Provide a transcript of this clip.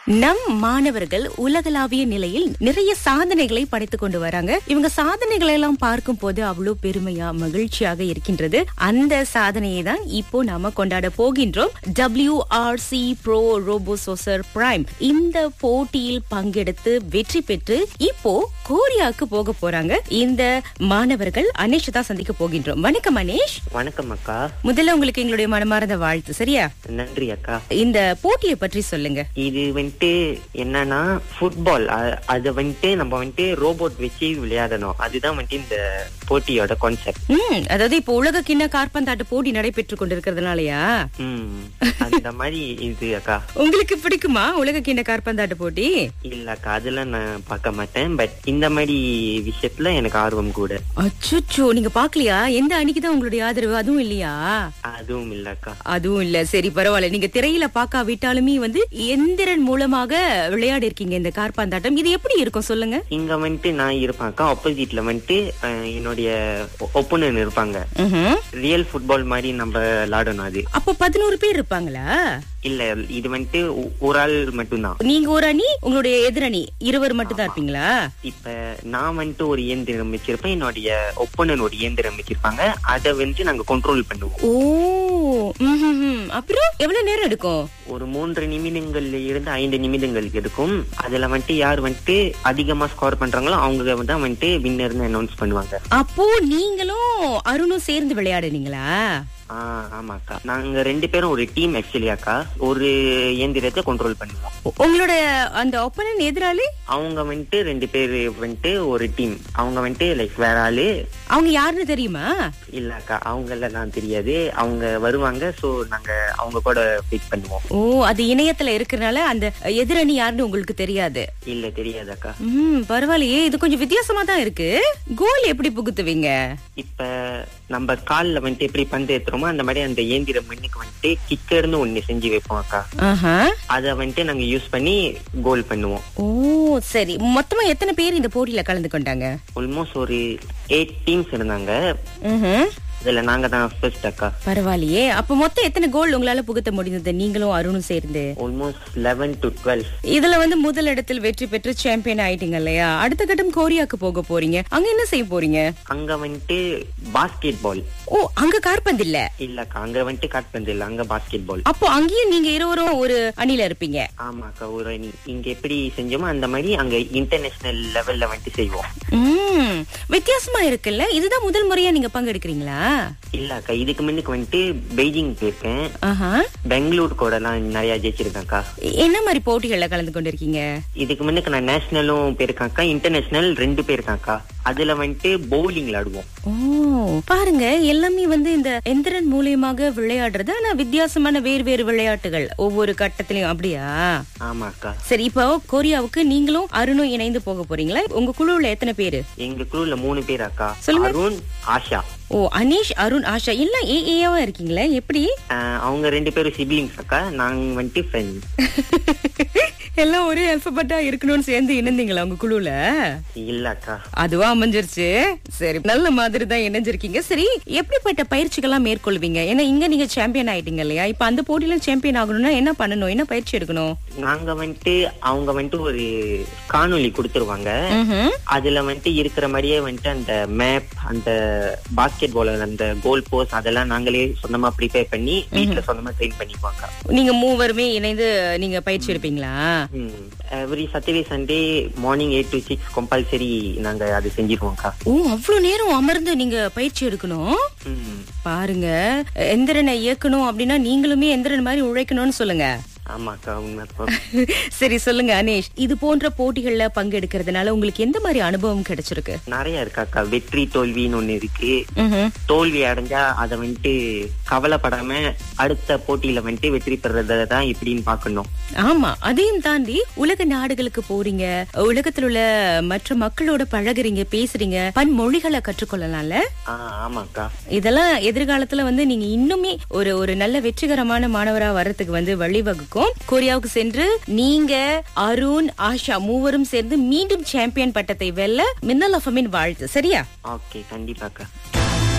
நம் மாணவர்கள் உலகளாவிய நிலையில் நிறைய சாதனைகளை படைத்துக் கொண்டு வராங்க இவங்க சாதனைகளை எல்லாம் பார்க்கும் போது அவ்வளவு பெருமையா மகிழ்ச்சியாக இருக்கின்றது அந்த சாதனையை தான் இப்போ நாம கொண்டாட போகின்றோம் WRC ப்ரோ ரோபோசோசர் பிரைம் இந்த போட்டியில் பங்கெடுத்து வெற்றி பெற்று இப்போ கோரியாவுக்கு போக போறாங்க இந்த மாணவர்கள் அனேஷ் தான் சந்திக்க போகின்றோம் வணக்கம் அனேஷ் வணக்கம் அக்கா முதல்ல உங்களுக்கு எங்களுடைய மனமார்ந்த வாழ்த்து சரியா நன்றி அக்கா இந்த போட்டியை பற்றி சொல்லுங்க இது வந்துட்டு என்னன்னா ஃபுட்பால் அது வந்துட்டு நம்ம வந்துட்டு ரோபோட் வச்சு விளையாடணும் அதுதான் வந்துட்டு இந்த போட்டியோட கான்செப்ட் ம் அதாவது இப்போ உலக கிண்ண காற்பந்தாட்ட போட்டி நடைபெற்று கொண்டிருக்கிறதுனாலயா ம் அந்த மாதிரி இது அக்கா உங்களுக்கு பிடிக்குமா உலக கிண்ண காற்பந்தாட்ட போட்டி இல்ல அக்கா அதெல்லாம் நான் பார்க்க மாட்டேன் பட் இந்த மாதிரி விஷயத்துல எனக்கு ஆர்வம் கூட அச்சுச்சோ நீங்க பாக்கலையா எந்த அணிக்கு தான் உங்களுடைய ஆதரவு அதுவும் இல்லையா அதுவும் இல்ல அக்கா அதுவும் இல்ல சரி பரவாயில்ல நீங்க திரையில பாக்காவிட்டாலுமே வந்து எந்திரன் மூலமாக விளையாடி இருக்கீங்க இந்த காற்பந்தாட்டம் இது எப்படி இருக்கும் சொல்லுங்க இங்க வந்துட்டு நான் இருப்பேன் அக்கா ஆப்போசிட்ல வந்துட்டு அஹ், என்னுடைய ஒப்பனன் இருப்பாங்க ம்ஹும். ரியல் ஃபுட்பால் மாதிரி நம்ம விளையாடணும் அது அப்போ பதினோரு பேர் இருப்பாங்களா இல்ல இது வந்துட்டு ஒ- ஒரு ஆள் மட்டும்தான் நீங்க ஒரு அணி உங்களுடைய எதிரணி இருவர் மட்டும் தான் இருப்பீங்களா இப்ப நான் வந்துட்டு ஒரு இயந்திரம் வச்சிருப்பேன் என்னுடைய ஒப்பனன் ஒரு இயந்திரம் வச்சிருப்பாங்க அதை வந்து நாங்க கண்ட்ரோல் பண்ணுவோம் ஓ ம்ஹும்ஹும். அப்புறம் எவ்வளவு நேரம் எடுக்கும் ஒரு மூன்று நிமிடங்கள்ல இருந்து ஐந்து நிமிடங்களுக்கு இருக்கும் அதுல வந்துட்டு யார் வந்துட்டு அதிகமா ஸ்கோர் பண்றாங்களோ அவங்க தான் வந்துட்டு வின்னர்னு அனௌன்ஸ் பண்ணுவாங்க அப்போ நீங்களும் அருணும் சேர்ந்து விளையாடுனீங்களா ஆஹ் ஆமாக்கா நாங்க ரெண்டு பேரும் ஒரு டீம் ஆக்சுவலி அக்கா ஒரு இயந்திரத்தை கண்ட்ரோல் பண்ணுவோம் உ- உங்களோட அந்த ஒப்பனன் எதிராளி அவங்க வந்துட்டு ரெண்டு பேர் வந்துட்டு ஒரு டீம் அவங்க வந்துட்டு லைக் வேற ஆளு அவங்க யாருன்னு தெரியுமா இல்ல அக்கா அவங்கள நான் தெரியாது அவங்க வருவாங்க சோ நாங்க அவங்க கூட பிக் பண்ணுவோம் ஓ அது இணையத்துல இருக்கறனால அந்த எதிரணி யாருன்னு உங்களுக்கு தெரியாது இல்ல தெரியாது அக்கா ம் பரவாயில்லையே இது கொஞ்சம் வித்தியாசமா தான் இருக்கு கோல் எப்படி புகுத்துவீங்க இப்ப நம்ம கால்ல வந்துட்டு எப்படி பந்து ஏத்துறோமோ அந்த மாதிரி அந்த இயந்திரம் மண்ணுக்கு வந்துட்டு கிக்கர்னு ஒண்ணு செஞ்சு வைப்போம் அக்கா ஆஹா அத வந்துட்டு நாங்க யூஸ் பண்ணி கோல் பண்ணுவோம் ஓ சரி மொத்தமா எத்தனை பேர் இந்த போட்டியில கலந்து கொண்டாங்க ஆல்மோஸ்ட் ஒரு எயிட் டீம்ஸ் இருந்தாங்க ம்ஹும். இதுல நாங்க தான் ஃபர்ஸ்ட் அக்கா பரவாயில்லையே அப்ப மொத்தம் எத்தனை கோல் உங்களால புகுத்த முடிந்தது நீங்களும் அருணும் சேர்ந்து ஆல்மோஸ்ட் லெவன் டு டுவெல் இதுல வந்து முதல் இடத்தில் வெற்றி பெற்று சாம்பியன் ஆயிட்டீங்க இல்லையா அடுத்த கட்டம் கோரியாக்கு போக போறீங்க அங்க என்ன செய்ய போறீங்க அங்க வந்துட்டு பாஸ்கெட் பால் ஓ அங்க கார்பந்து இல்ல இல்லக்கா அங்க வந்துட்டு காட்பந்து இல்ல அங்க பாஸ்கெட் பால் அப்போ அங்கேயும் நீங்க இருவரும் ஒரு அணில இருப்பீங்க ஆமாக்கா ஒரு அணி இங்க எப்படி செஞ்சோமோ அந்த மாதிரி அங்க இன்டர்நேஷனல் லெவல்ல வந்துட்டு செய்வோம் ம் வித்தியாசமா இருக்குல்ல இதுதான் முதல் முறையா நீங்க பங்கெடுக்கிறீங்களா இல்ல அக்கா இதுக்கு முன்னுக்கு வந்துட்டு பெய்ஜிங் போயிருக்கேன் ஆஹா பெங்களூர் கூட எல்லாம் நிறைய ஜெயிச்சிருக்கேன்க்கா என்ன மாதிரி போட்டிகள்ல கலந்து கொண்டிருக்கீங்க இதுக்கு முன்னுக்கு நான் நேஷனலும் போயிருக்காக்கா இன்டர்நேஷனல் ரெண்டு போயிருக்காக்கா அதுல வந்துட்டு பவுலிங் விளையாடுவோம் ஓ பாருங்க எல்லாமே வந்து இந்த எந்திரன் மூலியமாக விளையாடுறது ஆனா வித்தியாசமான வேறு வேறு விளையாட்டுகள் ஒவ்வொரு கட்டத்திலயும் அப்படியா ஆமாக்கா சரி இப்போ கொரியாவுக்கு நீங்களும் அருணும் இணைந்து போக போறீங்களா உங்க குழுவுல எத்தனை பேரு எங்க குழுல மூணு பேர் அக்கா சொல்லுங்க. அருண் ஆஷா ஓ அனீஷ் அருண் ஆஷா எல்லாம் ஏ ஏவா இருக்கீங்களா எப்படி ஆஹ் அவங்க ரெண்டு பேரும் சிப்லிங்ஸ் அக்கா நாங்க வந்துட்டு ஃப்ரெண்ட்ஸ் எல்லாம் ஒரே அல்பபெட்டா இருக்கணும்னு சேர்ந்து இணைந்தீங்களா உங்க குழுல இல்ல அக்கா அதுவா அமைஞ்சிருச்சு சரி நல்ல மாதிரி தான் இணைஞ்சிருக்கீங்க சரி எப்படிப்பட்ட பயிற்சிகள்லாம் மேற்கொள்வீங்க ஏன்னா இங்க நீங்க சாம்பியன் ஆயிட்டீங்க இல்லையா இப்ப அந்த போட்டியில சாம்பியன் ஆகணும்னா என்ன பண்ணணும் என்ன பயிற்சி எடுக்கணும் நாங்க வந்துட்டு அவங்க வந்துட்டு ஒரு காணொளி கொடுத்துருவாங்க ம்ஹும். அதுல வந்துட்டு இருக்கிற மாதிரியே வந்துட்டு அந்த மேப் அந்த பாஸ்கெட் பால் அந்த கோல் போஸ்ட் அதெல்லாம் நாங்களே சொந்தமா ப்ரிப்பேர் பண்ணி வீட்ல சொந்தமா ட்ரெயின் பண்ணிக்குவாங்க நீங்க மூவருமே இணைந்து நீங்க பயிற்சி எடுப்பீங்களா every Saturday Sunday morning eight to six compulsory நாங்க அது செஞ்சிருவோம்க்கா ஓ அவ்வளவு நேரம் அமர்ந்து நீங்க பயிற்சி எடுக்கணும் ம். பாருங்க எந்திரனை இயக்கணும் அப்படின்னா நீங்களுமே எந்திரன் மாதிரி உழைக்கணும்னு சொல்லுங்க ஆமாக்கா உண்மை சரி சொல்லுங்க அனேஷ் இது போன்ற போட்டிகள்ல பங்கெடுக்கிறதுனால உங்களுக்கு எந்த மாதிரி அனுபவம் கிடைச்சிருக்கு நிறைய இருக்காக்கா வெற்றி தோல்வின்னு ஒண்ணு இருக்கு ம்ஹும். தோல்வி அடைஞ்சா அதை வந்துட்டு கவலைப்படாம அடுத்த போட்டியில வந்துட்டு வெற்றி பெறத தான் இப்படின்னு பாக்கணும் ஆமா அதையும் தாண்டி உலக நாடுகளுக்கு போறீங்க உலகத்துல உள்ள மற்ற மக்களோட பழகுறீங்க பேசுறீங்க பன்மொழிகளை கற்றுக்கொள்ளலாம்ல ஆஹ் ஆமாக்கா இதெல்லாம் எதிர்காலத்துல வந்து நீங்க இன்னுமே ஒரு ஒரு நல்ல வெற்றிகரமான மாணவரா வர்றதுக்கு வந்து வழிவகுக்கும் கொரியாவுக்கு சென்று நீங்க அருண் ஆஷா மூவரும் சேர்ந்து மீண்டும் சாம்பியன் பட்டத்தை வெல்ல மின்னல் அஃபமின் வாழ்த்து சரியா ஓகே கண்டிப்பாக்கா